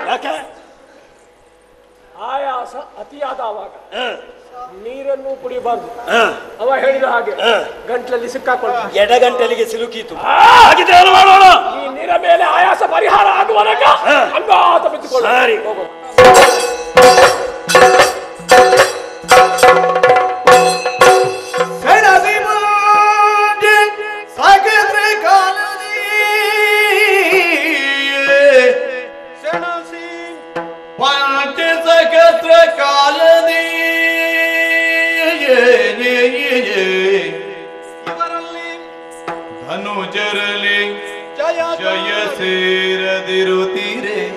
ಯಾಕೆ ಆಯಾಸ ಅತಿಯಾದವಾಗ ಹ, ನೀರನ್ನು ಕುಡಿಬಾರ್ದು ಹ. ಅವ ಹೇಳಿದ ಹಾಗೆ ಹ. ಗಂಟ್ಲಲ್ಲಿ ಸಿಕ್ಕಾಕೊಂಡು ಎಡಗಂಟಲಿಗೆ ಸಿಲುಕೀತು ಹಾಗಿದ್ರೆ ಏನು ಮಾಡೋಣ ಈ ನೀರ ಮೇಲೆ ಆಯಾಸ ಪರಿಹಾರ ಆಗುವನಕ ಹ. ಅಂಗಾತ ಬಿದ್ದುಕೊಳ್ಳು ಸರಿ. ಹೋಗು. ಸೆಣಸಿ ಮುಂದೆ ಸಾಗಿದ್ರೆ ಕಾಲದಿ ಸೆಣಸಿ ಪಂಚ ಸಗತ್ರ ಕಾಲದಿ ಇವರಲ್ಲಿ ಧನುಜರಲಿ ಜಯ ಜಯ ಸೇರದಿರುತ್ತೀರೆ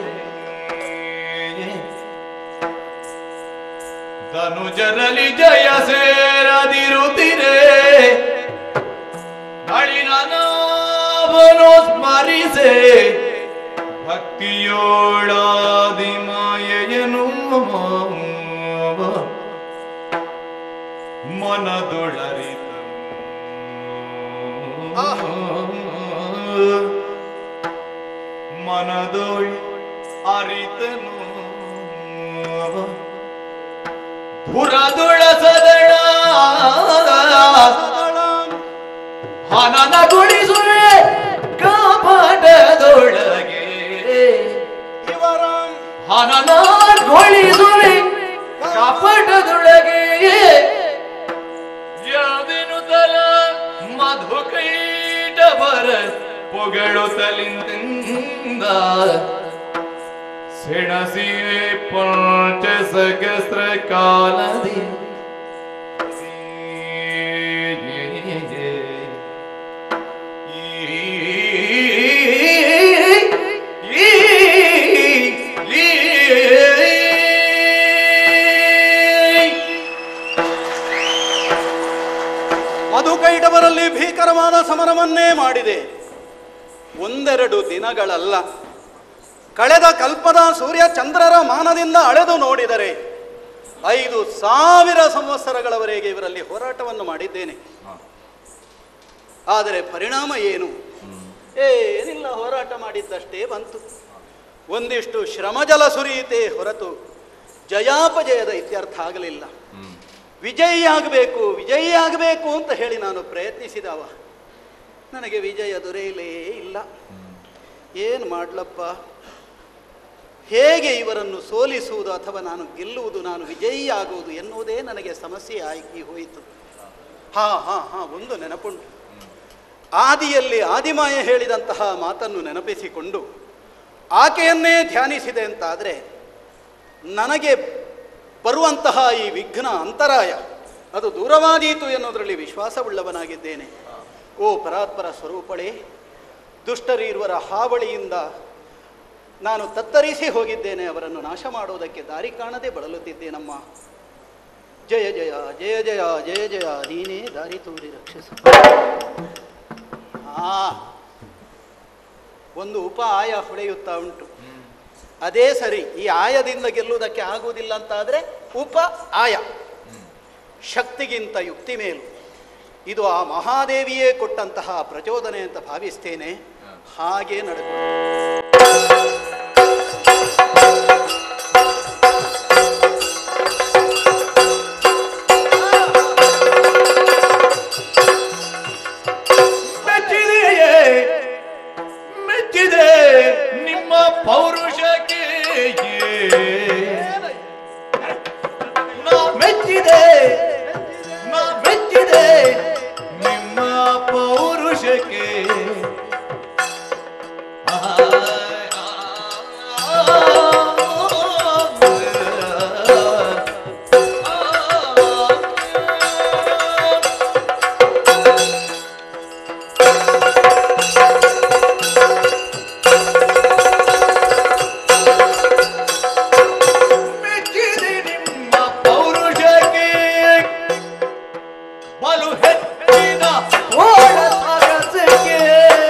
ಧನುಜರಲಿ ಜಯ ಸೇರದಿರುತ್ತೀರೆ ನಳಿನನಾಭನು ಸ್ಮರಿಸೆ ಭಕ್ತಿಯೋಳಾದಿ ಮಾಯೆಯನು ಮನದೊಳರಿತ ಮನದೊಳ್ ಅರಿತನು ಪುರದುಳ ಸದಳ ಹನನ ಗುಡಿಸುವೆ ಕಾಪಾಟದೊಳಗೆ ಇವರ ಹನನ ಗೊಳಿಸುವೆ ಕಾಪಾಟದೊಳಗೆ ಯಾವೆನು ತಲ ಮಧು ಕೈಟ ಬರ ಪೊಗಳುತ್ತಲಿಂದ ಸೆಣಸಿಯೇ ಪಂಚ ಸಹಸ್ರ ಕಾಲದಿ ಮಧುಕೈಟವರಲ್ಲಿ ಭೀಕರವಾದ ಸಮರವನ್ನೇ ಮಾಡಿದೆ ಒಂದೆರಡು ದಿನಗಳಲ್ಲ ಕಳೆದ ಕಲ್ಪದ ಸೂರ್ಯ ಚಂದ್ರರ ಮಾನದಿಂದ ಅಳೆದು ನೋಡಿದರೆ ಐದು ಸಾವಿರ ಸಂವತ್ಸರಗಳವರೆಗೆ ಇವರಲ್ಲಿ ಹೋರಾಟವನ್ನು ಮಾಡಿದ್ದೇನೆ ಆದರೆ ಪರಿಣಾಮ ಏನು ಏನಿಲ್ಲ ಹೋರಾಟ ಮಾಡಿದ್ದಷ್ಟೇ ಬಂತು ಒಂದಿಷ್ಟು ಶ್ರಮಜಲ ಸುರಿಯಿತೆ ಹೊರತು ಜಯಾಪಜಯದ ಇತ್ಯರ್ಥ ಆಗಲಿಲ್ಲ ವಿಜಯಿಯಾಗಬೇಕು ವಿಜಯಿಯಾಗಬೇಕು ಅಂತ ಹೇಳಿ ನಾನು ಪ್ರಯತ್ನಿಸಿದವ ನನಗೆ ವಿಜಯ ದೊರೆಯಲೇ ಇಲ್ಲ ಏನು ಮಾಡ್ಲಪ್ಪ ಹೇಗೆ ಇವರನ್ನು ಸೋಲಿಸುವುದು ಅಥವಾ ನಾನು ಗೆಲ್ಲುವುದು ನಾನು ವಿಜಯಿಯಾಗುವುದು ಎನ್ನುವುದೇ ನನಗೆ ಸಮಸ್ಯೆ ಆಗಿ ಹೋಯಿತು ಹಾ ಹಾ ಹಾ ಒಂದು ನೆನಪುಂಟು ಆದಿಯಲ್ಲಿ ಆದಿಮಾಯ ಹೇಳಿದಂತಹ ಮಾತನ್ನು ನೆನಪಿಸಿಕೊಂಡು ಆಕೆಯನ್ನೇ ಧ್ಯಾನಿಸಿದೆ ಅಂತಾದರೆ ನನಗೆ ಬರುವಂತಹ ಈ ವಿಘ್ನ ಅಂತರಾಯ ಅದು ದೂರವಾದೀತು ಎನ್ನುವುದರಲ್ಲಿ ವಿಶ್ವಾಸವುಳ್ಳವನಾಗಿದ್ದೇನೆ ಓ ಪರಾತ್ಪರ ಸ್ವರೂಪಳೇ ದುಷ್ಟರೀರ್ವರ ಹಾವಳಿಯಿಂದ ನಾನು ತತ್ತರಿಸಿ ಹೋಗಿದ್ದೇನೆ ಅವರನ್ನು ನಾಶ ಮಾಡುವುದಕ್ಕೆ ದಾರಿ ಕಾಣದೆ ಬಳಲುತ್ತಿದ್ದೇನಮ್ಮ ಜಯ ಜಯ ಜಯ ಜಯ ಜಯ ಜಯ ನೀನೇ ದಾರಿ ತೋರಿ ರಕ್ಷಿಸ ಆ ಒಂದು ಉಪ ಆಯ ಹೊಳೆಯುತ್ತಾ ಉಂಟು ಅದೇ ಸರಿ ಈ ಆಯದಿಂದ ಗೆಲ್ಲುವುದಕ್ಕೆ ಆಗುವುದಿಲ್ಲ ಅಂತಾದರೆ ಉಪ ಆಯ ಶಕ್ತಿಗಿಂತ ಯುಕ್ತಿ ಮೇಲು ಇದು ಆ ಮಹಾದೇವಿಯೇ ಕೊಟ್ಟಂತಹ ಪ್ರಚೋದನೆ ಅಂತ ಭಾವಿಸ್ತೇನೆ ಹಾಗೆ ನಡೆದು ಮೆಚ್ಚಿದೆಯೇ ಮೆಚ್ಚಿದೆ ನಿಮ್ಮ ಪೌರುಷಕ್ಕೆ ನಾ ಮೆಚ್ಚಿದೆ ನಾ ಮೆಚ್ಚಿದೆ ನಿಮ್ಮ ಪೌರುಷಕ್ಕೆ ಆ, ಆ, ಆ, ಆ, ಮೆಚ್ಚಿದೆ ನಿಮ್ಮ ಪೌರುಷಕ್ಕೆ ಬಲು ಹೆಚ್ಚಿನ ಓಡ ಸಾಗಸಕ್ಕೆ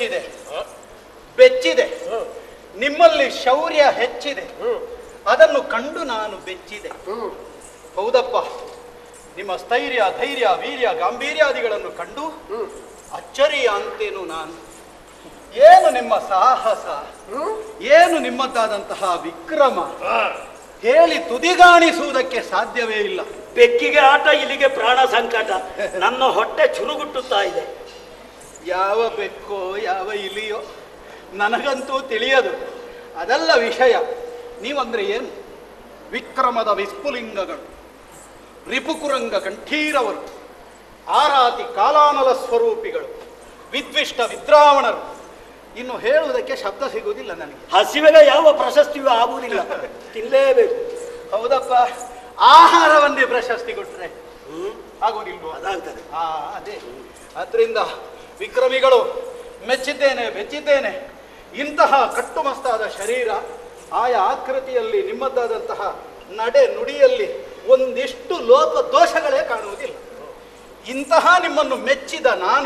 ಮೆಚ್ಚಿದೆ ಬೆಚ್ಚಿದೆ ನಿಮ್ಮಲ್ಲಿ ಶೌರ್ಯ ಹೆಚ್ಚಿದೆ ಅದನ್ನು ಕಂಡು ನಾನು ಬೆಚ್ಚಿದೆ ಹೌದಪ್ಪ ನಿಮ್ಮ ಸ್ಥೈರ್ಯ ಧೈರ್ಯ ವೀರ್ಯ ಗಾಂಭೀರ್ಯಾದಿಗಳನ್ನು ಕಂಡು ಅಚ್ಚರಿಯ ಅಂತೇನು ನಾನು ಏನು ನಿಮ್ಮ ಸಾಹಸ ಏನು ನಿಮ್ಮದ್ದಾದಂತಹ ವಿಕ್ರಮ ಹೇಳಿ ತುದಿಗಾಣಿಸುವುದಕ್ಕೆ ಸಾಧ್ಯವೇ ಇಲ್ಲ ಬೆಕ್ಕಿಗೆ ಆಟ ಇಲ್ಲಿಗೆ ಪ್ರಾಣ ಸಂಕಟ ನನ್ನ ಹೊಟ್ಟೆ ಚುರುಗುಟ್ಟುತ್ತಾ ಇದೆ ಯಾವ ಬೆಕ್ಕೋ ಯಾವ ಇಲಿಯೋ ನನಗಂತೂ ತಿಳಿಯದು ಅದಲ್ಲ ವಿಷಯ ನೀವಂದ್ರೆ ಏನು ವಿಕ್ರಮದ ವಿಸ್ಫುಲಿಂಗಗಳು ರಿಪುಕುರಂಗ ಕಂಠೀರವರು ಆರಾತಿ ಕಾಲಾನಲ ಸ್ವರೂಪಿಗಳು ವಿದ್ವಿಷ್ಟ ವಿದ್ರಾವಣರು ಇನ್ನು ಹೇಳುವುದಕ್ಕೆ ಶಬ್ದ ಸಿಗುವುದಿಲ್ಲ ನನಗೆ ಹಸಿವೆಗೆ ಯಾವ ಪ್ರಶಸ್ತಿಯೂ ಆಗುವುದಿಲ್ಲ ತಿನ್ನಲೇಬೇಕು ಹೌದಪ್ಪ ಆಹಾರವನ್ನೇ ಪ್ರಶಸ್ತಿ ಕೊಟ್ರೆ ಆಗುವುದಿಲ್ವೋ ಅದಾಗ್ತದೆ ಆ ಅದೇ ಅದರಿಂದ ವಿಕ್ರಮಿಗಳು ಮೆಚ್ಚಿದ್ದೇನೆ ಬೆಚ್ಚಿದ್ದೇನೆ ಇಂತಹ ಕಟ್ಟುಮಸ್ತಾದ ಶರೀರ ಆಯಾ ಆಕೃತಿಯಲ್ಲಿ ನಿಮ್ಮದಾದಂತಹ ನಡೆ ನುಡಿಯಲ್ಲಿ ಒಂದಿಷ್ಟು ಲೋಪ ದೋಷಗಳೇ ಕಾಣುವುದಿಲ್ಲ ಇಂತಹ ನಿಮ್ಮನ್ನು ಮೆಚ್ಚಿದ ನಾನು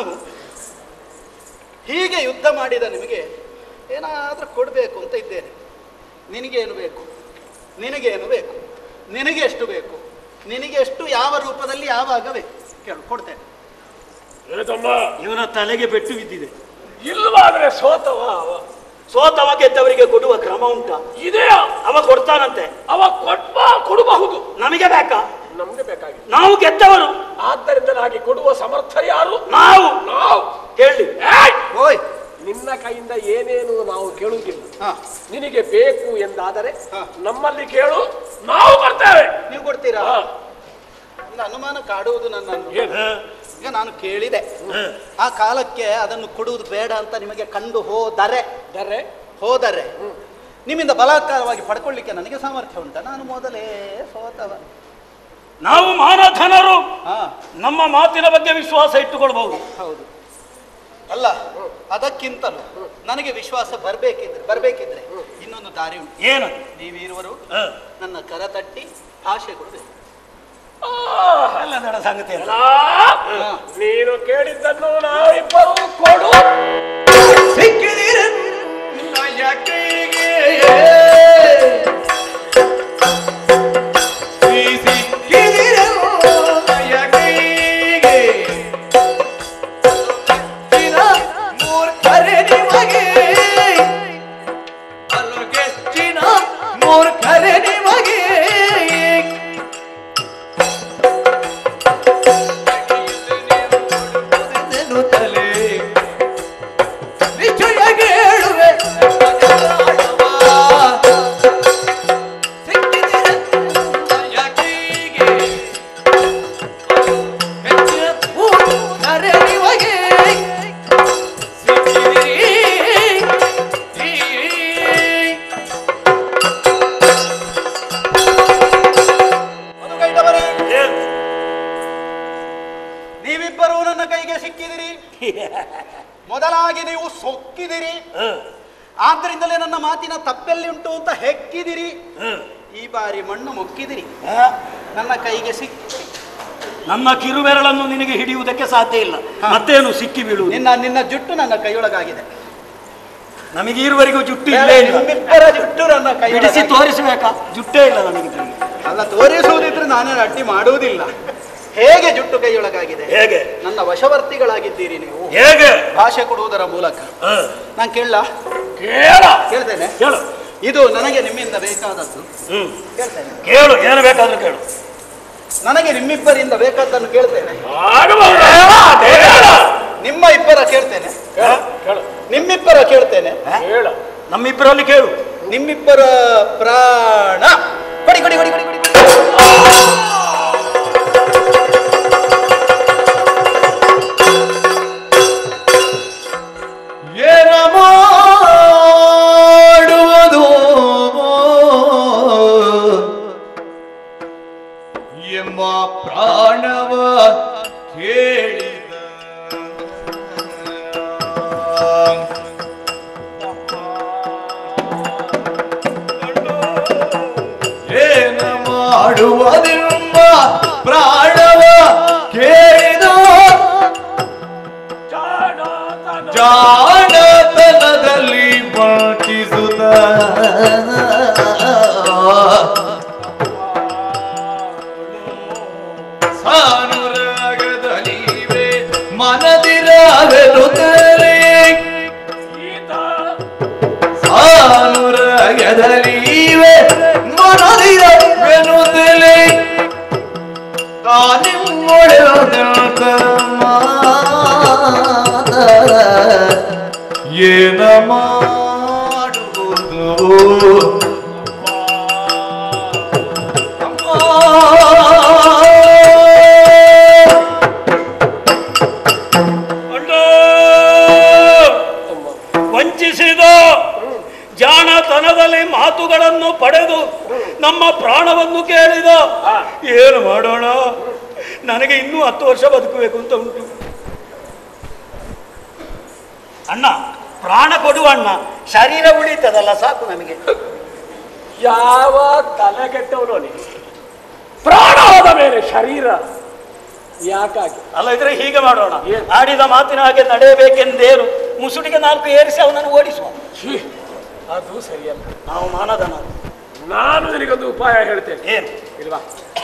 ಹೀಗೆ ಯುದ್ಧ ಮಾಡಿದ ನಿಮಗೆ ಏನಾದರೂ ಕೊಡಬೇಕು ಅಂತ ಇದ್ದೇನೆ ನಿನಗೇನು ಬೇಕು ನಿನಗೇನು ಬೇಕು ನಿನಗೆ ಎಷ್ಟು ಬೇಕು ನಿನಗೆ ಎಷ್ಟು ಯಾವ ರೂಪದಲ್ಲಿ ಯಾವಾಗ ಬೇಕು ಕೇಳು ಕೊಡ್ತೇನೆ ಏ ತಮ್ಮ ಇವನ ತಲೆಗೆ ಪೆಟ್ಟು ಬಿದ್ದಿದೆ ಇಲ್ವಾದ್ರೆ ಸೋತವ ಅವ ಸೋತವ ಗೆದ್ದವರಿಗೆ ಕೊಡುವ ಕ್ರಮ ಉಂಟ ಇದೆಯಾ ಅವ ಕೊಡ್ತಾನಂತೆ ಅವ ಕೊಟ್ಟ ಕೊಡಬಹುದು ನಮಗೆ ಬೇಕಾ ನಮ್ಗೆ ಬೇಕಾಗಿ ನಾವು ಗೆದ್ದವರು ಆದ್ದರಿಂದ ಹಾಗೆ ಕೊಡುವ ಸಮರ್ಥ ಯಾರು ನಾವು ನಾವು ಕೇಳಿ ಏಯ್! ಓಯ್ ನಿನ್ನ ಕೈಯಿಂದ ಏನೇನು ನಾವು ಕೇಳುವುದಿಲ್ಲ ಹಾ ನಿನಗೆ ಬೇಕು ಎಂದಾದರೆ ಹಾ. ನಮ್ಮಲ್ಲಿ ಕೇಳು ನಾವು ಬರ್ತೇವೆ ನೀವು ಕೊಡ್ತೀರಾ ಹಾ. ಒಂದು ಅನುಮಾನ ಕಾಡುವುದು ನನ್ನನ್ನು ಏನು? ಈಗ ನಾನು ಕೇಳಿದೆ ಆ ಕಾಲಕ್ಕೆ ಅದನ್ನು ಕೊಡುವುದು ಬೇಡ ಅಂತ ನಿಮಗೆ ಕಂಡು ಹೋದರೆ ದರೆ ಹೋದರೆ ನಿಮ್ಮಿಂದ ಬಲಾತ್ಕಾರವಾಗಿ ಪಡ್ಕೊಳ್ಳಿಕ್ಕೆ ನನಗೆ ಸಾಮರ್ಥ್ಯ ಉಂಟ ನಾನು ಮೊದಲೇ ಸೋತವ ನಾವು ಮಾನಧನರು ಹಾ ನಮ್ಮ ಮಾತಿನ ಬಗ್ಗೆ ವಿಶ್ವಾಸ ಇಟ್ಟುಕೊಳ್ಬಹುದು ಹೌದು ಅಲ್ಲ ಅದಕ್ಕಿಂತಲೂ ನನಗೆ ವಿಶ್ವಾಸ ಬರಬೇಕಿದ್ರೆ ಬರಬೇಕಿದ್ರೆ ಇನ್ನೊಂದು ದಾರಿ ಉಂಟು ಏನು ನೀವಿರುವರು ಹ. ನನ್ನ ಕರ ತಟ್ಟಿ ಭಾಷೆ ಕೊಡಬೇಕು ಎಲ್ಲ ದೊಡ್ಡ ಸಂಗತಿ ಅಲ್ಲ ಅಲ್ಲ, ನೀನು ಕೇಳಿದ್ದನ್ನು ನಾವಿಬ್ಬರು ಕೊಡು ಸಿಕ್ಕಿದಿರನ್ನಯ ಕೈಗೆ ಈ ಸಿಕ್ಕಿದಿರನ್ನಯ ಕೈಗೆ ಹೆಚ್ಚಿನ ಮೂರ್ಖರೆ ನಿಮಗೆ ಅಲ್ಲೋ ಹೆಚ್ಚಿನ ಮೂರ್ಖರೆ ನಿಮಗೆ ತಲೆ ನಿಶ್ಚಯ ಕೇಳುವೆ ಮಧುಕೈಟವರೇ ಏನು? ನೀವಿಬ್ಬರೂ ನನ್ನ ಕೈಗೆ ಸಿಕ್ಕಿದಿರಿ ಮೊದಲಾಗಿ ನೀವು ಸೊಕ್ಕಿದಿರಿ ಹ, ಆದ್ರಿಂದಲೇ ನನ್ನ ಮಾತಿನ ತಪ್ಪೆಲ್ಲಿ ಉಂಟು ಅಂತ ಹೆಕ್ಕಿದಿರಿ ಹ. ಈ ಬಾರಿ ಮಣ್ಣು ಮುಕ್ಕಿದಿರಿ ಹ? ನನ್ನ ಕೈಗೆ ಸಿಕ್ಕಿ ನನ್ನ ಕಿರುಬೆರಳನ್ನು ನಿನಗೆ ಹಿಡಿಯುವುದಕ್ಕೆ ಸಾಧ್ಯ ಇಲ್ಲ ಮತ್ತೇನು ಸಿಕ್ಕಿ ಬೀಳುವುದು ನಿನ್ನ ನಿನ್ನ ಜುಟ್ಟು ನನ್ನ ಕೈಯೊಳಗಾಗಿದೆ ನಮಗೆ ಇರುವರೆಗೂ ಜುಟ್ಟು ಇಲ್ಲೇ ಇಲ್ಲ ನಿಮ್ಮಿಬ್ಬರ ಜುಟ್ಟು ನನ್ನ ಬಿಡಿಸಿ ಕೈ ತೋರಿಸಬೇಕಾ ಜುಟ್ಟೇ ಇಲ್ಲ ನನಗೆ ಇದರಲ್ಲಿ. ಅಲ್ಲ ತೋರಿಸುವುದಿದ್ರೆ ನಾನೇ ಅಡ್ಡಿ ಮಾಡುವುದಿಲ್ಲ ಹೇಗೆ ಜುಟ್ಟು ಕೈಯೊಳಗಾಗಿದೆ ಹೇಗೆ ನನ್ನ ವಶವರ್ತಿಗಳಾಗಿದ್ದೀರಿ ನೀವು ಹೇಗೆ ಭಾಷೆ ಕೊಡುವುದರ ಮೂಲಕ ಹ, ನಾನು ಕೇಳಲ್ಲ ಕೇಳ ಕೇಳ್ತೇನೆ ಕೇಳು ಇದು ನನಗೆ ನಿಮ್ಮಿಂದ ಬೇಕಾದದ್ದು ಹ್ಮ್ ಕೇಳ್ತೇನೆ ಕೇಳು ಏನು ಬೇಕಾದ್ರೂ ಕೇಳು ನನಗೆ ನಿಮ್ಮಿಬ್ಬರಿಂದ ಬೇಕಾದ್ದನ್ನು ಕೇಳ್ತೇನೆ ಆಗಬಹುದು ಕೇಳ ನಿಮ್ಮ ಇಬ್ಬರ ಕೇಳ್ತೇನೆ ಕೇಳ ಕೇಳ ನಿಮ್ಮಿಬ್ಬರ ಕೇಳ್ತೇನೆ ಕೇಳ ನಮ್ಮಿಬ್ಬರಲ್ಲಿ ಕೇಳು ನಿಮ್ಮಿಬ್ಬರ ಪ್ರಾಣ ಕೊಡಿ ಕೊಡಿ ಕೊಡಿ ಕೊಡಿ ಕೊಡಿ ಕೊಡಿ. ಏನ ಮಾಡುವುದು ಎಂಬ ಪ್ರಾಣವ ಕೇಳಿದ ಏನ ಮಾಡುವುದೆಂಬ ಪ್ರಾಣವ ಕೇಳಿದ ಜಾಣತನ ಜಾಣ ಕಳ್ಳತನದಲ್ಲಿ ವಂಚಿಸುತ್ತ ಸಾನುರಾಗದಲ್ಲಿವೆ ಮನದಿರಾವೆನುತ್ತಲೇ ಈತ ಸಾನುರಾಗದಲ್ಲಿವೆ ಮನದಿರಾವೆನುತ್ತಲೇ ಕಾಲಿಮ್ಮೊಳೆಯುತ್ತ ಏನ ಮಾಡುವುದು ಅಣ್ಣ ವಂಚಿಸಿದ ಜಾಣತನದಲ್ಲಿ ಮಾತುಗಳನ್ನು ಪಡೆದು ನಮ್ಮ ಪ್ರಾಣವನ್ನು ಕೇಳಿದ ಏನು ಮಾಡೋಣ ನನಗೆ ಇನ್ನೂ ಹತ್ತು ವರ್ಷ ಬದುಕಬೇಕು ಅಂತ ಉಂಟು ಅಣ್ಣ ಪ್ರಾಣ ಕೊಡುವ ಅಣ್ಣ ಶರೀರ ಉಳಿತದಲ್ಲ ಸಾಕು ನಮಗೆ ಯಾವ ತಲೆಗೆಟ್ಟವನು ನೀನು ಪ್ರಾಣ ಹೋದ ಮೇಲೆ ಶರೀರ ಯಾಕಾಗಿ ಅಲ್ಲ ಇದ್ರೆ ಹೀಗೆ ಮಾಡೋಣ ಏನು? ಆಡಿದ ಮಾತಿನ ಹಾಗೆ ನಡೆಯಬೇಕೆಂದೇನು ಮುಸುಡಿಗೆ ನಾಲ್ಕು ಏರಿಸಿ ಅವನನ್ನು ಓಡಿಸುವ ಛೀ, ಅದು ಸರಿಯಲ್ಲ ನಾವು ಮಾನದನ ನಾನು ನಿನಗೊಂದು ಉಪಾಯ ಹೇಳ್ತೇನೆ ಏನು ಇಲ್ವಾ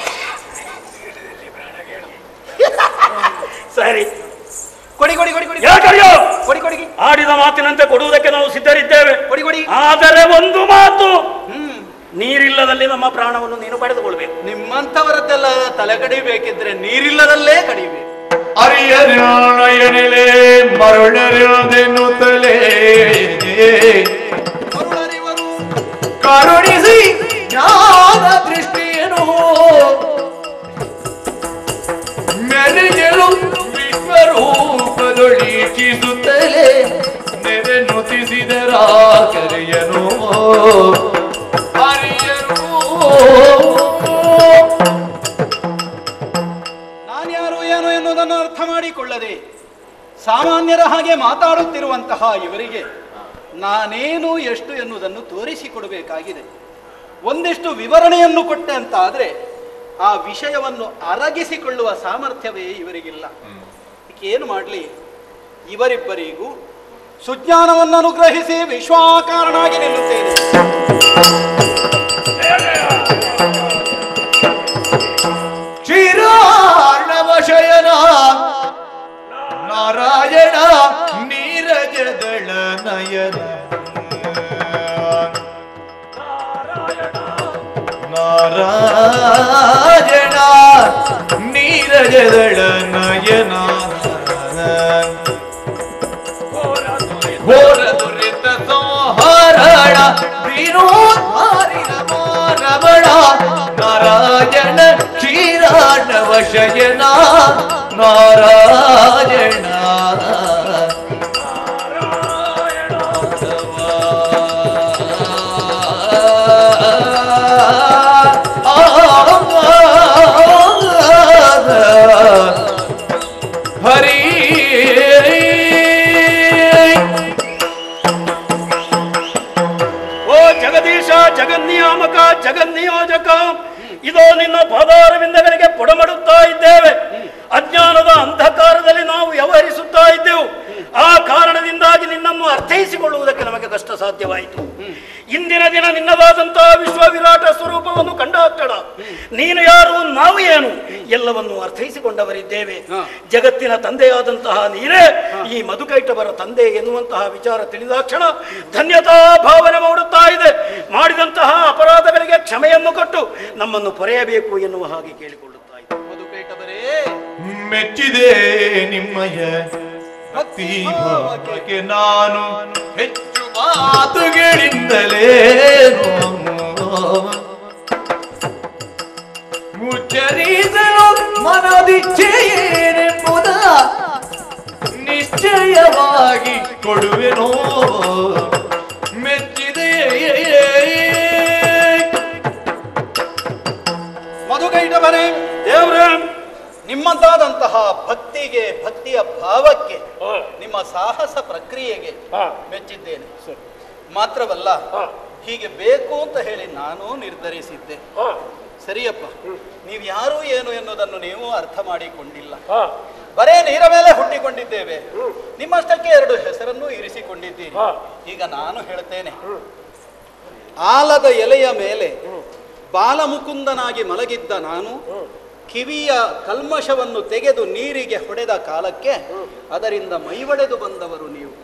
ಸರಿ ಕೊಡಿ ಕೊಡಿ ಕೊಡಿ ಕೊಡಿ ಯಾಕಯ್ಯೋ ಕೊಡಿ ಕೊಡಿ ಆಡಿದ ಮಾತಿನಂತೆ ಕೊಡುವುದಕ್ಕೆ ನಾವು ಸಿದ್ಧರಿದ್ದೇವೆ ಕೊಡಿ ಕೊಡಿ ಆದರೆ ಒಂದು ಮಾತು ಹ್ಮ್ ನೀರಿಲ್ಲದಲ್ಲಿ ನಮ್ಮ ಪ್ರಾಣವನ್ನು ನೀನು ಪಡೆದುಕೊಳ್ಬೇಕು ನಿಮ್ಮಂಥವರದ್ದೆಲ್ಲ ತಲೆ ಕಡಿಬೇಕಿದ್ರೆ ನೀರಿಲ್ಲದಲ್ಲೇ ಕಡಿಬೇಕು ಅರಿಯನಯನಲೆ ಮರುಳರೆಯುವುದೆನ್ನುತ್ತಲೇ ಮರುಳರಿವರು ಕರುಣಿಸಿ ಜ್ಞಾನ ದೃಷ್ಟಿಯನು ಮೆರೆಯಲು ವಿಶ್ವರೂಪದೊಳೀಕ್ಷಿಸುತ್ತಲೇ ನೆರೆ ನುತಿಸಿದರ ಕರೆಯನು ಹರಿಯನು ನಾನ್ಯಾರು ಏನು ಎನ್ನುವುದನ್ನು ಅರ್ಥ ಮಾಡಿಕೊಳ್ಳದೆ ಸಾಮಾನ್ಯರ ಹಾಗೆ ಮಾತಾಡುತ್ತಿರುವಂತಹ ಇವರಿಗೆ ನಾನೇನು ಎಷ್ಟು ಎನ್ನುವುದನ್ನು ತೋರಿಸಿಕೊಡಬೇಕಾಗಿದೆ ಒಂದಿಷ್ಟು ವಿವರಣೆಯನ್ನು ಕೊಟ್ಟೆ ಅಂತ ಆದರೆ ಆ ವಿಷಯವನ್ನು ಅರಗಿಸಿಕೊಳ್ಳುವ ಸಾಮರ್ಥ್ಯವೇ ಇವರಿಗಿಲ್ಲ ಇದಕ್ಕೆ ಏನು ಮಾಡಲಿ ಇವರಿಬ್ಬರಿಗೂ ಸುಜ್ಞಾನವನ್ನು ಅನುಗ್ರಹಿಸಿ ವಿಶ್ವಾಕಾರನಾಗಿ ನಿಲ್ಲುತ್ತೇನೆ ಕ್ಷೀರಾರ್ಣವ ಶಯನ ನಾರಾಯಣ ನೀರಜದಳ ನಯನ ನಾರಾಯಣ ನೀರಜದಳ ನಯನ ಘೋರ ದುರಿತ ಸಂಹಾರಣ ದೀನೋದ್ಧಾರಿ ರಮಣ ನಾರಾಯಣ ಕ್ಷೀರಾಣವ ಶಯನ ನಾರಾಯಣ ಹರಿ ಓ ಜಗದೀಶ ಜಗನ್ನಿಯಾಮಕ ಜಗನ್ನಿಯೋಜಕ ಇದೋ ನಿನ್ನ ಪಾದಾರವಿಂದಗಳಿಗೆ ಪುಡಮಡುತ್ತಾ ಇದ್ದೇವೆ ಅಜ್ಞಾನದ ಅಂಧಕಾರದಲ್ಲಿ ನಾವು ವ್ಯವಹರಿಸುತ್ತಾ ಇದ್ದೆವು ಆ ಕಾರಣದಿಂದಾಗಿ ನಿನ್ನನ್ನು ಅರ್ಥೈಸಿಕೊಳ್ಳುವುದಕ್ಕೆ ನಮಗೆ ಕಷ್ಟ ಸಾಧ್ಯವಾಯಿತು ಇಂದಿನ ದಿನ ನಿನ್ನದಾದಂತಹ ವಿಶ್ವ ವಿರಾಟ ಸ್ವರೂಪವನ್ನು ಕಂಡಾಕ್ಷಣ ನೀನು ಯಾರು ನಾವು ಏನು ಎಲ್ಲವನ್ನು ಅರ್ಥೈಸಿಕೊಂಡವರಿದ್ದೇವೆ ಜಗತ್ತಿನ ತಂದೆಯಾದಂತಹ ನೀನೇ ಈ ಮಧುಕೈಟವರ ತಂದೆ ಎನ್ನುವಂತಹ ವಿಚಾರ ತಿಳಿದಾಕ್ಷಣ ಧನ್ಯತಾ ಭಾವನೆ ಮಾಡುತ್ತಾ ಇದೆ ಮಾಡಿದಂತಹ ಅಪರಾಧಗಳಿಗೆ ಕ್ಷಮೆಯನ್ನು ಕೊಟ್ಟು ನಮ್ಮನ್ನು ಪೊರೆಯಬೇಕು ಎನ್ನುವ ಹಾಗೆ ಕೇಳಿಕೊಳ್ಳುತ್ತಾ ಇದೆ ಮಧುಕೈಟವರೇ ಮೆಚ್ಚಿದೆ ನಿಮ್ಮಯ ಭಕ್ತಿ ಭಾವಕ್ಕೆ ನಾನು ಹೆಚ್ಚು ಮಾತುಗಳಿಂದಲೇ ಮುಚ್ಚರಿಸಲು ಮನದಿಚ್ಛೆಯೇನೆಂಬುದ ನಿಶ್ಚಯವಾಗಿ ಕೊಡುವೆನೋ ಮೆಚ್ಚಿದೆ ಮಧುಕೈಟವರೇ ದೇವ್ರೇ ನಿಮ್ಮದಾದಂತಹ ಭಕ್ತಿಗೆ ಭಕ್ತಿಯ ಭಾವಕ್ಕೆ ಹ, ನಿಮ್ಮ ಸಾಹಸ ಪ್ರಕ್ರಿಯೆಗೆ ಹ, ಮೆಚ್ಚಿದ್ದೇನೆ ಸರಿ. ಮಾತ್ರವಲ್ಲ ಹ, ಹೀಗೆ ಬೇಕು ಅಂತ ಹೇಳಿ ನಾನು ನಿರ್ಧರಿಸಿದ್ದೆ ಹ, ಸರಿಯಪ್ಪ ನೀವು ಯಾರು ಏನು ಎನ್ನುವುದನ್ನು ನೀವು ಅರ್ಥ ಮಾಡಿಕೊಂಡಿಲ್ಲ ಹ. ಬರೇ ನೀರ ಮೇಲೆ ಹುಟ್ಟಿಕೊಂಡಿದ್ದೇವೆ ನಿಮ್ಮಷ್ಟಕ್ಕೆ ಎರಡು ಹೆಸರನ್ನು ಇರಿಸಿಕೊಂಡಿದ್ದೀರಿ ಹಾ. ಈಗ ನಾನು ಹೇಳ್ತೇನೆ ಆಲದ ಎಲೆಯ ಮೇಲೆ ಬಾಲಮುಕುಂದನಾಗಿ ಮಲಗಿದ್ದ ನಾನು ಕಿವಿಯ ಕಲ್ಮಶವನ್ನು ತೆಗೆದು ನೀರಿಗೆ ಹೊಡೆದ ಕಾಲಕ್ಕೆ ಅದರಿಂದ ಮೈವಡೆದು ಬಂದವರು ನೀವು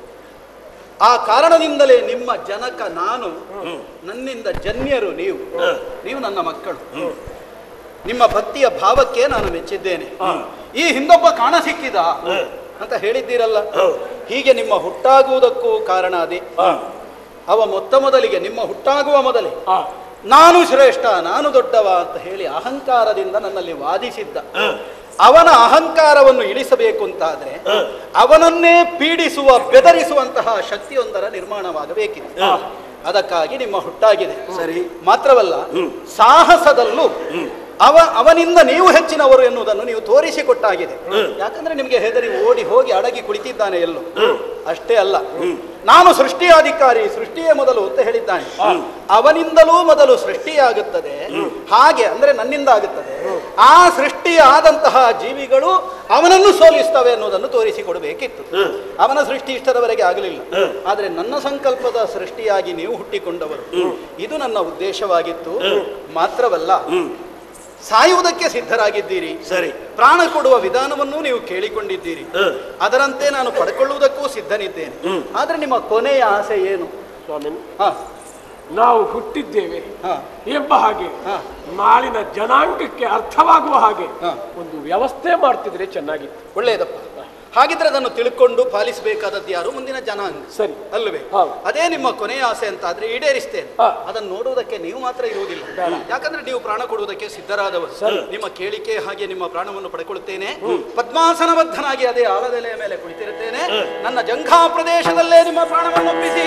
ಆ ಕಾರಣದಿಂದಲೇ ನಿಮ್ಮ ಜನಕ ನಾನು ನನ್ನಿಂದ ಜನ್ಯರು ನೀವು ನೀವು ನನ್ನ ಮಕ್ಕಳು ನಿಮ್ಮ ಭಕ್ತಿಯ ಭಾವಕ್ಕೆ ನಾನು ಮೆಚ್ಚಿದ್ದೇನೆ ಈ ಹಿಂದೊಬ್ಬ ಕಾಣ ಸಿಕ್ಕಿದ ಅಂತ ಹೇಳಿದ್ದೀರಲ್ಲ ಹೀಗೆ ನಿಮ್ಮ ಹುಟ್ಟಾಗುವುದಕ್ಕೂ ಕಾರಣ ಅದೇ ಅವ ಮೊತ್ತ ಮೊದಲಿಗೆ ನಿಮ್ಮ ಹುಟ್ಟಾಗುವ ಮೊದಲೇ ಆ, ನಾನು ಶ್ರೇಷ್ಠ ನಾನು ದೊಡ್ಡವ ಅಂತ ಹೇಳಿ ಅಹಂಕಾರದಿಂದ ನನ್ನಲ್ಲಿ ವಾದಿಸಿದ್ದ ಅವನ ಅಹಂಕಾರವನ್ನು ಇಳಿಸಬೇಕು ಅಂತಾದ್ರೆ ಅವನನ್ನೇ ಪೀಡಿಸುವ ಬೆದರಿಸುವಂತಹ ಶಕ್ತಿಯೊಂದರ ನಿರ್ಮಾಣವಾಗಬೇಕಿತ್ತು ಅದಕ್ಕಾಗಿ ನಿಮ್ಮ ಹುಟ್ಟಾಗಿದೆ ಸರಿ ಮಾತ್ರವಲ್ಲ ಸಾಹಸದಲ್ಲೂ ಅವ ಅವನಿಂದ ನೀವು ಹೆಚ್ಚಿನವರು ಎನ್ನುವುದನ್ನು ನೀವು ತೋರಿಸಿಕೊಟ್ಟಾಗಿದೆ ಯಾಕಂದ್ರೆ ನಿಮಗೆ ಹೆದರಿ ಓಡಿ ಹೋಗಿ ಅಡಗಿ ಕುಳಿತಿದ್ದಾನೆ ಎಲ್ಲೋ ಅಷ್ಟೇ ಅಲ್ಲ ನಾನು ಸೃಷ್ಟಿಯಾಧಿಕಾರಿ ಸೃಷ್ಟಿಯೇ ಮೊದಲು ಅಂತ ಹೇಳಿದ್ದಾನೆ ಅವನಿಂದಲೂ ಮೊದಲು ಸೃಷ್ಟಿಯಾಗುತ್ತದೆ ಹಾಗೆ ಅಂದ್ರೆ ನನ್ನಿಂದ ಆಗುತ್ತದೆ ಆ ಸೃಷ್ಟಿಯಾದಂತಹ ಜೀವಿಗಳು ಅವನನ್ನು ಸೋಲಿಸ್ತವೆ ಅನ್ನೋದನ್ನು ತೋರಿಸಿಕೊಡಬೇಕಿತ್ತು ಅವನ ಸೃಷ್ಟಿ ಇಷ್ಟರವರೆಗೆ ಆಗಲಿಲ್ಲ ಆದ್ರೆ ನನ್ನ ಸಂಕಲ್ಪದ ಸೃಷ್ಟಿಯಾಗಿ ನೀವು ಹುಟ್ಟಿಕೊಂಡವರು ಇದು ನನ್ನ ಉದ್ದೇಶವಾಗಿತ್ತು ಮಾತ್ರವಲ್ಲ ಸಾಯುವುದಕ್ಕೆ ಸಿದ್ಧರಾಗಿದ್ದೀರಿ ಸರಿ ಪ್ರಾಣ ಕೊಡುವ ವಿಧಾನವನ್ನು ನೀವು ಕೇಳಿಕೊಂಡಿದ್ದೀರಿ ಅದರಂತೆ ನಾನು ಪಡ್ಕೊಳ್ಳುವುದಕ್ಕೂ ಸಿದ್ಧನಿದ್ದೇನೆ ಆದ್ರೆ ನಿಮ್ಮ ಕೊನೆಯ ಆಸೆ ಏನು ಸ್ವಾಮಿ ಹಾ ನಾವು ಹುಟ್ಟಿದ್ದೇವೆ ಹಾ ಎಂಬ ಹಾಗೆ ಹಾ. ನಾಳಿನ ಜನಾಂಗಕ್ಕೆ ಅರ್ಥವಾಗುವ ಹಾಗೆ ಹಾ. ಒಂದು ವ್ಯವಸ್ಥೆ ಮಾಡ್ತಿದ್ರೆ ಚೆನ್ನಾಗಿತ್ತು ಒಳ್ಳೆಯದಪ್ಪ ಹಾಗಿದ್ರೆ ಅದನ್ನು ತಿಳ್ಕೊಂಡು ಪಾಲಿಸಬೇಕಾದದ್ದು ಯಾರು ಮುಂದಿನ ಜನಾಂಗ ಸರಿ ಅಲ್ಲವೇ ಹೌದು. ಅದೇ ನಿಮ್ಮ ಕೊನೆಯ ಆಸೆ ಅಂತ ಆದ್ರೆ ಈಡೇರಿಸ್ತೇನೆ ಹಾ. ಅದನ್ನು ನೋಡುವುದಕ್ಕೆ ನೀವು ಮಾತ್ರ ಇರುವುದಿಲ್ಲ ಯಾಕಂದ್ರೆ ನೀವು ಪ್ರಾಣ ಕೊಡುವುದಕ್ಕೆ ಸಿದ್ಧರಾದವರು ನಿಮ್ಮ ಕೇಳಿಕೆ ಹಾಗೆ ನಿಮ್ಮ ಪ್ರಾಣವನ್ನು ಪಡ್ಕೊಳ್ಳುತ್ತೇನೆ ಪದ್ಮಾಸನಬದ್ಧನಾಗಿ ಅದೇ ಆಲದೆಲೆಯ ಮೇಲೆ ಕುಳಿತಿರುತ್ತೇನೆ ನನ್ನ ಜಂಘಾ ಪ್ರದೇಶದಲ್ಲೇ ನಿಮ್ಮ ಪ್ರಾಣವನ್ನು ಒಪ್ಪಿಸಿ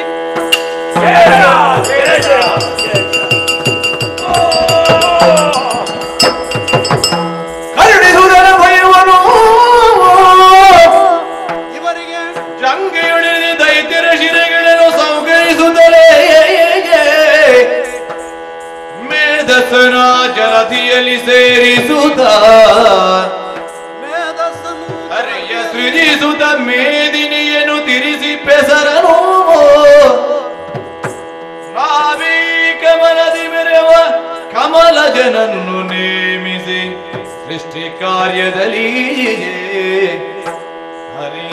ಕರುಣಿಸುವುದರ ಭಯವನು ಇವರಿಗೆ ಜಂಗೆಯುಳಿದ ದೈತ್ಯರ ಶಿರೆಗಳನ್ನು ಸಂಕರಿಸುತ್ತಲೇ ಮೇಧಸನ ಜಲಧಿಯಲ್ಲಿ ಸೇರಿಸುತ್ತ ಮೇಧಸ್ಸನ್ನು ಹರೆಯ ಸೃಜಿಸುತ್ತ ಮೇದಿನಿಯನ್ನು ತಿರಿಸಿ ಪೆಸರನು ನಾವೀ ಕಮಲದಿ ಮೆರೆವ ಕಮಲ ಜನನ್ನು ನೇಮಿಸಿ ಸೃಷ್ಟಿ ಕಾರ್ಯದಲ್ಲಿ ಹರಿ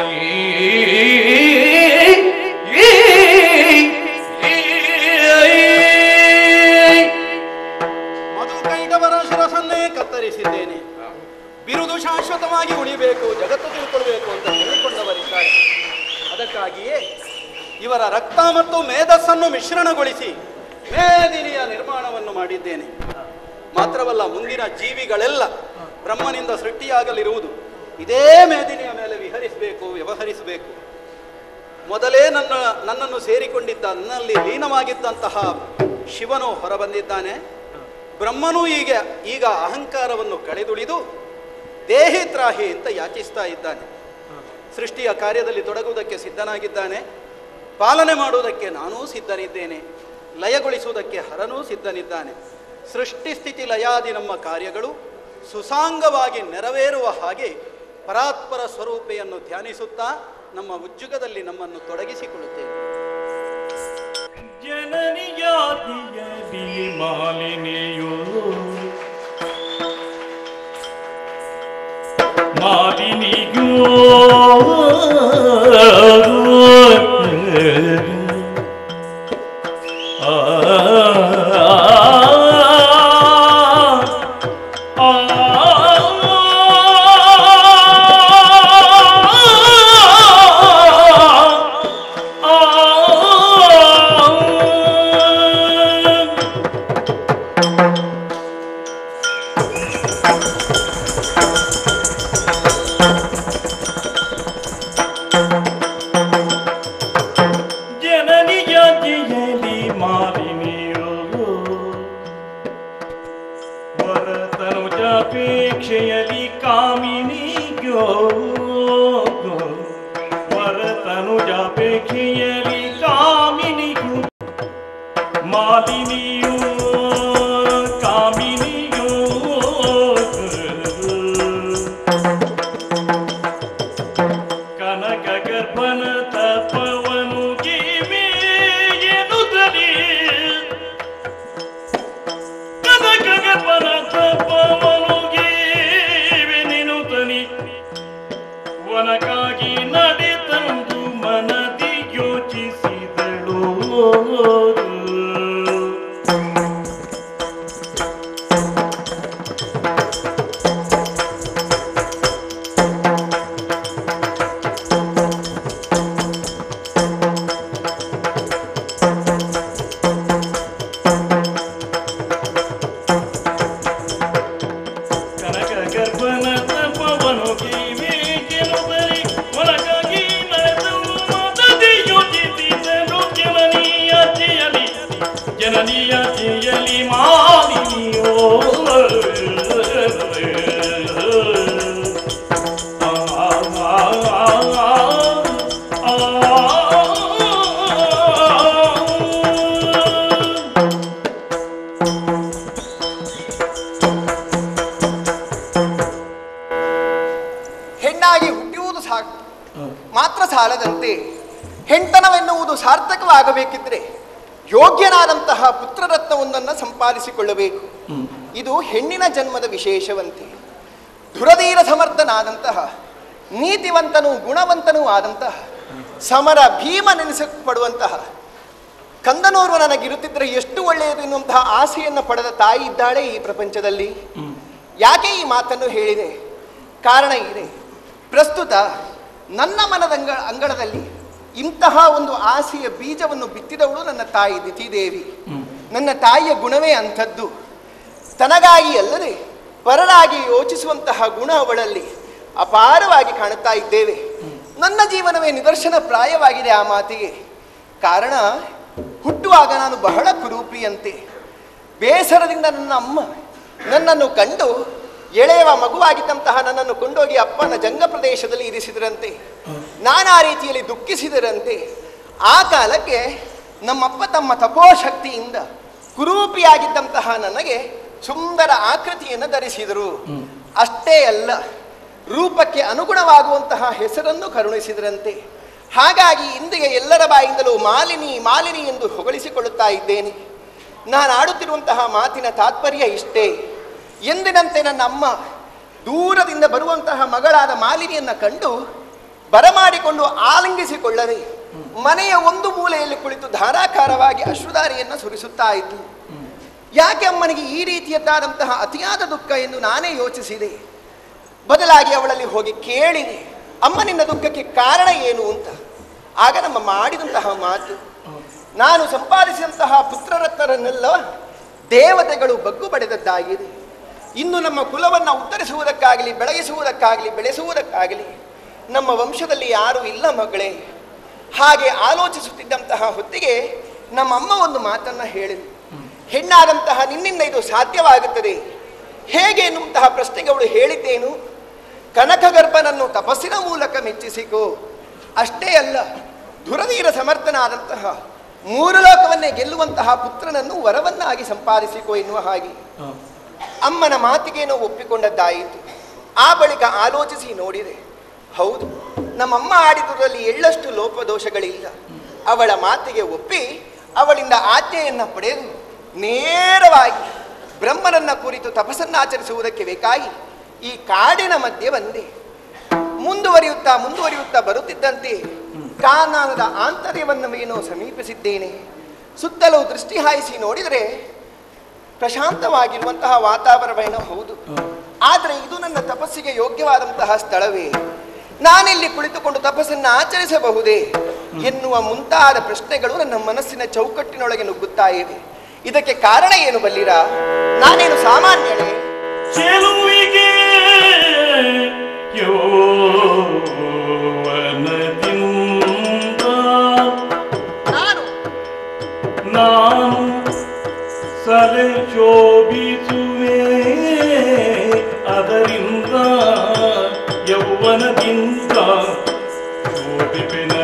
ಮಧುಕೈಟವರ ಶಿರಸನ್ನೇ ಕತ್ತರಿಸಿದ್ದೇನೆ ಬಿರುದು ಶಾಶ್ವತವಾಗಿ ಉಳಿಬೇಕು ಜಗತ್ತು ತಿಳ್ಕೊಳ್ಬೇಕು ಅಂತ ಹೇಳಿಕೊಂಡವರಿದ್ದಾರೆ ಅದಕ್ಕಾಗಿಯೇ ಇವರ ರಕ್ತ ಮತ್ತು ಮೇಧಸ್ಸನ್ನು ಮಿಶ್ರಣಗೊಳಿಸಿ ಮೇದಿನಿಯ ನಿರ್ಮಾಣವನ್ನು ಮಾಡಿದ್ದೇನೆ ಮಾತ್ರವಲ್ಲ ಮುಂದಿನ ಜೀವಿಗಳೆಲ್ಲ ಬ್ರಹ್ಮನಿಂದ ಸೃಷ್ಟಿಯಾಗಲಿರುವುದು ಇದೇ ಮೇದಿನಿಯ ಮೇಲೆ ವಿಹರಿಸಬೇಕು ವ್ಯವಹರಿಸಬೇಕು ಮೊದಲೇ ನನ್ನ ನನ್ನನ್ನು ಸೇರಿಕೊಂಡಿದ್ದ ನನ್ನಲ್ಲಿ ಲೀನವಾಗಿದ್ದಂತಹ ಶಿವನು ಹೊರಬಂದಿದ್ದಾನೆ ಬ್ರಹ್ಮನು ಈಗ ಈಗ ಅಹಂಕಾರವನ್ನು ಕಳೆದುಳಿದು ದೇಹಿತ್ರಾಹಿ ಅಂತ ಯಾಚಿಸ್ತಾ ಇದ್ದಾನೆ ಸೃಷ್ಟಿಯ ಕಾರ್ಯದಲ್ಲಿ ತೊಡಗುವುದಕ್ಕೆ ಸಿದ್ಧನಾಗಿದ್ದಾನೆ ಪಾಲನೆ ಮಾಡುವುದಕ್ಕೆ ನಾನೂ ಸಿದ್ಧನಿದ್ದೇನೆ ಲಯಗೊಳಿಸುವುದಕ್ಕೆ ಹರನೂ ಸಿದ್ಧನಿದ್ದಾನೆ ಸೃಷ್ಟಿ ಸ್ಥಿತಿ ಲಯಾದಿ ನಮ್ಮ ಕಾರ್ಯಗಳು ಸುಸಾಂಗವಾಗಿ ನೆರವೇರುವ ಹಾಗೆ ಪರಾತ್ಪರ ಸ್ವರೂಪೆಯನ್ನು ಧ್ಯಾನಿಸುತ್ತಾ ನಮ್ಮ ಉಜ್ಜುಗದಲ್ಲಿ ನಮ್ಮನ್ನು ತೊಡಗಿಸಿಕೊಳ್ಳುತ್ತೇವೆ ಜನನಿಯಾದಿಯದಿ ಮಾಲಿನಿಯೋ ಮಾಲಿನಿಯೋ ಆ ಒಂದು ಸಾರ್ಥಕವಾಗಬೇಕಿದ್ರೆ ಯೋಗ್ಯನಾದಂತಹ ಪುತ್ರರತ್ನವೊಂದನ್ನು ಸಂಪಾದಿಸಿಕೊಳ್ಳಬೇಕು ಇದು ಹೆಣ್ಣಿನ ಜನ್ಮದ ವಿಶೇಷವಂತೆ ಧುರಧೀರ ಸಮರ್ಥನಾದಂತಹ ನೀತಿವಂತನೂ ಗುಣವಂತನೂ ಆದಂತಹ ಸಮರ ಭೀಮ ನೆನೆಸಲ್ಪಡುವಂತಹ ಕಂದನೋರ್ವ ನನಗಿರುತ್ತಿದ್ದರೆ ಎಷ್ಟು ಒಳ್ಳೆಯದು ಎನ್ನುವಂತಹ ಆಸೆಯನ್ನು ಪಡೆದ ತಾಯಿ ಇದ್ದಾಳೆ ಈ ಪ್ರಪಂಚದಲ್ಲಿ ಯಾಕೆ ಈ ಮಾತನ್ನು ಹೇಳಿದೆ ಕಾರಣ ಇದೆ ಪ್ರಸ್ತುತ ನನ್ನ ಮನದಂಗ ಅಂಗಳದಲ್ಲಿ ಇಂತಹ ಒಂದು ಆಸೆಯ ಬೀಜವನ್ನು ಬಿತ್ತಿದವಳು ನನ್ನ ತಾಯಿ ದಿತಿದೇವಿ ನನ್ನ ತಾಯಿಯ ಗುಣವೇ ಅಂಥದ್ದು ತನಗಾಗಿ ಅಲ್ಲದೆ ಪರರಾಗಿ ಯೋಚಿಸುವಂತಹ ಗುಣ ಅವಳಲ್ಲಿ ಅಪಾರವಾಗಿ ಕಾಣುತ್ತಾ ಇದ್ದೇವೆ ನನ್ನ ಜೀವನವೇ ನಿದರ್ಶನ ಪ್ರಾಯವಾಗಿದೆ ಆ ಮಾತಿಗೆ ಕಾರಣ ಹುಟ್ಟುವಾಗ ನಾನು ಬಹಳ ಕುರೂಪಿಯಂತೆ ಬೇಸರದಿಂದ ನನ್ನ ಅಮ್ಮ ನನ್ನನ್ನು ಕಂಡು ಎಳೆಯುವ ಮಗುವಾಗಿದ್ದಂತಹ ನನ್ನನ್ನು ಕೊಂಡೋಗಿ ಅಪ್ಪನ ಜಂಗ ಪ್ರದೇಶದಲ್ಲಿ ಇರಿಸಿದರಂತೆ ನಾನಾ ರೀತಿಯಲ್ಲಿ ದುಃಖಿಸಿದರಂತೆ ಆ ಕಾಲಕ್ಕೆ ನಮ್ಮಪ್ಪ ತಮ್ಮ ತಪೋಶಕ್ತಿಯಿಂದ ಕುರೂಪಿಯಾಗಿದ್ದಂತಹ ನನಗೆ ಸುಂದರ ಆಕೃತಿಯನ್ನು ಧರಿಸಿದರು ಅಷ್ಟೇ ಅಲ್ಲ ರೂಪಕ್ಕೆ ಅನುಗುಣವಾಗುವಂತಹ ಹೆಸರನ್ನು ಕರುಣಿಸಿದರಂತೆ ಹಾಗಾಗಿ ಇಂದಿಗೆ ಎಲ್ಲರ ಬಾಯಿಂದಲೂ ಮಾಲಿನಿ ಮಾಲಿನಿ ಎಂದು ಹೊಗಳಿಸಿಕೊಳ್ಳುತ್ತಾ ಇದ್ದೇನೆ ನಾನು ಆಡುತ್ತಿರುವಂತಹ ಮಾತಿನ ತಾತ್ಪರ್ಯ ಇಷ್ಟೇ ಎಂದಿನಂತೆ ನನ್ನ ಅಮ್ಮ ದೂರದಿಂದ ಬರುವಂತಹ ಮಗಳಾದ ಮಾಲಿನಿಯನ್ನ ಕಂಡು ಬರಮಾಡಿಕೊಂಡು ಆಲಿಂಗಿಸಿಕೊಳ್ಳದೆ ಮನೆಯ ಒಂದು ಮೂಲೆಯಲ್ಲಿ ಕುಳಿತು ಧಾರಾಕಾರವಾಗಿ ಅಶ್ರುಧಾರಿಯನ್ನು ಸುರಿಸುತ್ತಾ ಇದ್ಲು ಯಾಕೆ ಅಮ್ಮನಿಗೆ ಈ ರೀತಿಯದ್ದಾದಂತಹ ಅತಿಯಾದ ದುಃಖ ಎಂದು ನಾನೇ ಯೋಚಿಸಿದೆ ಬದಲಾಗಿ ಅವಳಲ್ಲಿ ಹೋಗಿ ಕೇಳಿದೆ ಅಮ್ಮ ನಿನ್ನ ದುಃಖಕ್ಕೆ ಕಾರಣ ಏನು ಅಂತ ಆಗ ನಮ್ಮ ಮಾಡಿದಂತಹ ಮಾತು ನಾನು ಸಂಪಾದಿಸಿದಂತಹ ಪುತ್ರರತ್ನರನ್ನೆಲ್ಲ ದೇವತೆಗಳು ಬಗ್ಗು ಪಡೆದದ್ದಾಗಿದೆ ಇನ್ನು ನಮ್ಮ ಕುಲವನ್ನು ಉತ್ತರಿಸುವುದಕ್ಕಾಗಲಿ ಬೆಳಗಿಸುವುದಕ್ಕಾಗಲಿ ಬೆಳೆಸುವುದಕ್ಕಾಗಲಿ ನಮ್ಮ ವಂಶದಲ್ಲಿ ಯಾರೂ ಇಲ್ಲ ಮಗಳೇ ಹಾಗೆ ಆಲೋಚಿಸುತ್ತಿದ್ದಂತಹ ಹೊತ್ತಿಗೆ ನಮ್ಮಮ್ಮ ಒಂದು ಮಾತನ್ನ ಹೇಳಿದ್ರು ಹೆಣ್ಣಾದಂತಹ ನಿನ್ನಿಂದ ಇದು ಸಾಧ್ಯವಾಗುತ್ತದೆ ಹೇಗೆ ಎನ್ನುವಂತಹ ಪ್ರಶ್ನೆಗೆ ಅವಳು ಹೇಳಿದ್ದೇನು ಕನಕಗರ್ಭನನ್ನು ತಪಸ್ಸಿನ ಮೂಲಕ ಮೆಚ್ಚಿಸಿಕೋ ಅಷ್ಟೇ ಅಲ್ಲ ಧುರಧೀರ ಸಮರ್ಥನಾದಂತಹ ಮೂರು ಲೋಕವನ್ನೇ ಗೆಲ್ಲುವಂತಹ ಪುತ್ರನನ್ನು ವರವನ್ನಾಗಿ ಸಂಪಾದಿಸಿಕೋ ಎನ್ನುವ ಹಾಗೆ ಅಮ್ಮನ ಮಾತಿಗೇನೋ ಒಪ್ಪಿಕೊಂಡದ್ದಾಯಿತು ಆ ಬಳಿಕ ಆಲೋಚಿಸಿ ನೋಡಿದೆ ಹೌದು ನಮ್ಮಮ್ಮ ಆಡಿದುದರಲ್ಲಿ ಎಳ್ಳಷ್ಟು ಲೋಪದೋಷಗಳಿಲ್ಲ ಅವಳ ಮಾತಿಗೆ ಒಪ್ಪಿ ಅವಳಿಂದ ಆಜ್ಞೆಯನ್ನು ಪಡೆದು ನೇರವಾಗಿ ಬ್ರಹ್ಮನನ್ನ ಕುರಿತು ತಪಸ್ಸನ್ನಾಚರಿಸುವುದಕ್ಕೆ ಬೇಕಾಗಿ ಈ ಕಾಡಿನ ಮಧ್ಯೆ ಬಂದೆ ಮುಂದುವರಿಯುತ್ತಾ ಮುಂದುವರಿಯುತ್ತಾ ಬರುತ್ತಿದ್ದಂತೆ ಕಾನನದ ಆಂತರ್ಯವನ್ನವೇನೋ ಸಮೀಪಿಸಿದ್ದೇನೆ ಸುತ್ತಲೂ ದೃಷ್ಟಿ ಹಾಯಿಸಿ ನೋಡಿದರೆ ಪ್ರಶಾಂತವಾಗಿರುವಂತಹ ವಾತಾವರಣವೇನೋ ಹೌದು ಆದರೆ ಇದು ನನ್ನ ತಪಸ್ಸಿಗೆ ಯೋಗ್ಯವಾದಂತಹ ಸ್ಥಳವೇ ನಾನಿಲ್ಲಿ ಕುಳಿತುಕೊಂಡು ತಪಸ್ಸನ್ನು ಆಚರಿಸಬಹುದೇ ಎನ್ನುವ ಮುಂತಾದ ಪ್ರಶ್ನೆಗಳು ನನ್ನ ಮನಸ್ಸಿನ ಚೌಕಟ್ಟಿನೊಳಗೆ ನುಗ್ಗುತ್ತಾ ಇವೆ ಇದಕ್ಕೆ ಕಾರಣ ಏನು ಬಲ್ಲಿರಾ ನಾನೇನು ಸಾಮಾನ್ಯನೇ ಚೆಲುವಿಗೆ ಯೌವನದಿಂದ ನಾನು ನಾನು ಸಲೆ ಶೋಭಿಸುವೆ ಅದರಿಂದ ಯೌವನದಿಂದ ಶೋಭಿಪೆನ